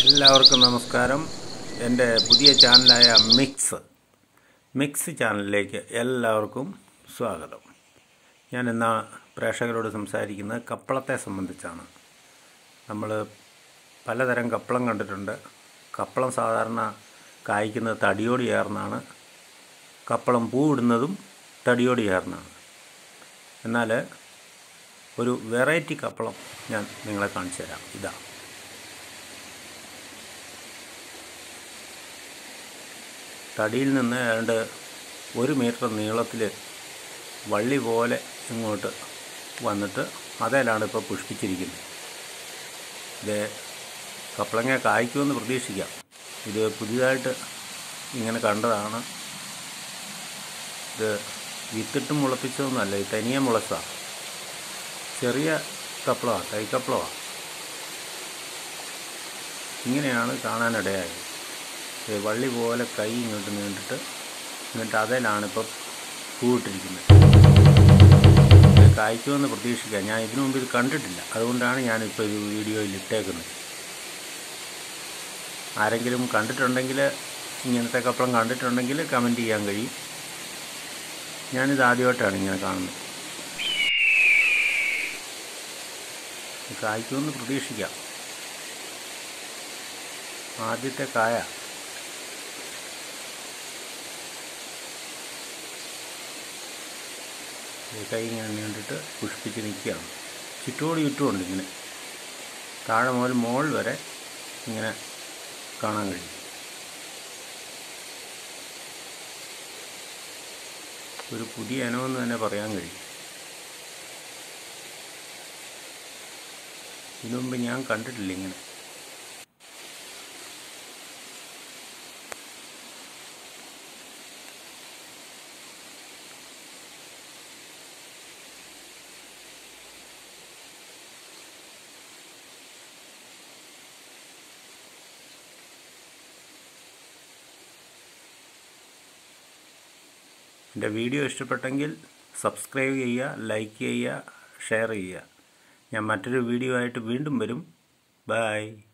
എല്ലാവർക്കും നമസ്കാരം എൻ്റെ പുതിയ ചാനലായ മിക്സ് മിക്സ് ചാനലിലേക്ക് എല്ലാവർക്കും സ്വാഗതം ഞാൻ ഇന്ന് പ്രേക്ഷകരോട് സംസാരിക്കുന്നത് കപ്പളത്തെ സംബന്ധിച്ചാണ് നമ്മൾ പലതരം കപ്പളം കണ്ടിട്ടുണ്ട് കപ്പളം സാധാരണ കായ്ക്കുന്നത് തടിയോട് ചേർന്നാണ് കപ്പളം പൂവിടുന്നതും തടിയോട് ചേർന്നാണ് എന്നാൽ ഒരു വെറൈറ്റി കപ്പളം ഞാൻ നിങ്ങളെ കാണിച്ചു തരാം ഇതാ തടിയിൽ നിന്ന് ഏതാണ്ട് ഒരു മീറ്റർ നീളത്തിൽ വള്ളി പോലെ ഇങ്ങോട്ട് വന്നിട്ട് അതേലാണ് ഇപ്പോൾ പുഷ്പിച്ചിരിക്കുന്നത് ഇത് കപ്പളങ്ങ കായ്ക്കുമെന്ന് പ്രതീക്ഷിക്കാം ഇത് പുതിയതായിട്ട് ഇങ്ങനെ കണ്ടതാണ് ഇത് വിത്തിട്ട് മുളപ്പിച്ചതൊന്നുമല്ല ഇത് തനിയെ മുളച്ചതാണ് ചെറിയ കപ്പളമാണ് തൈക്കപ്പളമാണ് ഇങ്ങനെയാണ് കാണാനിടയായത് ഇത് വള്ളി പോലെ കൈ ഇങ്ങോട്ട് നീണ്ടിട്ട് എന്നിട്ട് അതിലാണ് ഇപ്പോൾ പൂവിട്ടിരിക്കുന്നത് ഇത് കായ്ക്കുമെന്ന് പ്രതീക്ഷിക്കാം ഞാൻ ഇതിനു മുമ്പ് ഇത് കണ്ടിട്ടില്ല അതുകൊണ്ടാണ് ഞാനിപ്പോൾ ഇത് വീഡിയോയിൽ ഇട്ടേക്കുന്നത് ആരെങ്കിലും കണ്ടിട്ടുണ്ടെങ്കിൽ ഇങ്ങനത്തെ കപ്പളം കണ്ടിട്ടുണ്ടെങ്കിൽ കമൻറ്റ് ചെയ്യാൻ കഴിയും ഞാനിത് ആദ്യമായിട്ടാണ് ഇങ്ങനെ കാണുന്നത് ഇത് കായ്ക്കുമെന്ന് പ്രതീക്ഷിക്കാം ആദ്യത്തെ കായ കൈ ഇങ്ങനെ നീണ്ടിട്ട് പുഷ്പിച്ച് നിൽക്കുകയാണ് ചുറ്റോട് ചുറ്റുമുണ്ട് ഇങ്ങനെ താഴെ മുതൽ മുകൾ വരെ ഇങ്ങനെ കാണാൻ കഴിയും ഒരു പുതിയ ഇനമെന്ന് തന്നെ പറയാൻ കഴിയും ഇതിനു മുമ്പ് ഞാൻ കണ്ടിട്ടില്ല ഇങ്ങനെ എൻ്റെ വീഡിയോ ഇഷ്ടപ്പെട്ടെങ്കിൽ സബ്സ്ക്രൈബ് ചെയ്യുക ലൈക്ക് ചെയ്യുക ഷെയർ ചെയ്യുക ഞാൻ മറ്റൊരു വീഡിയോ ആയിട്ട് വീണ്ടും വരും ബൈ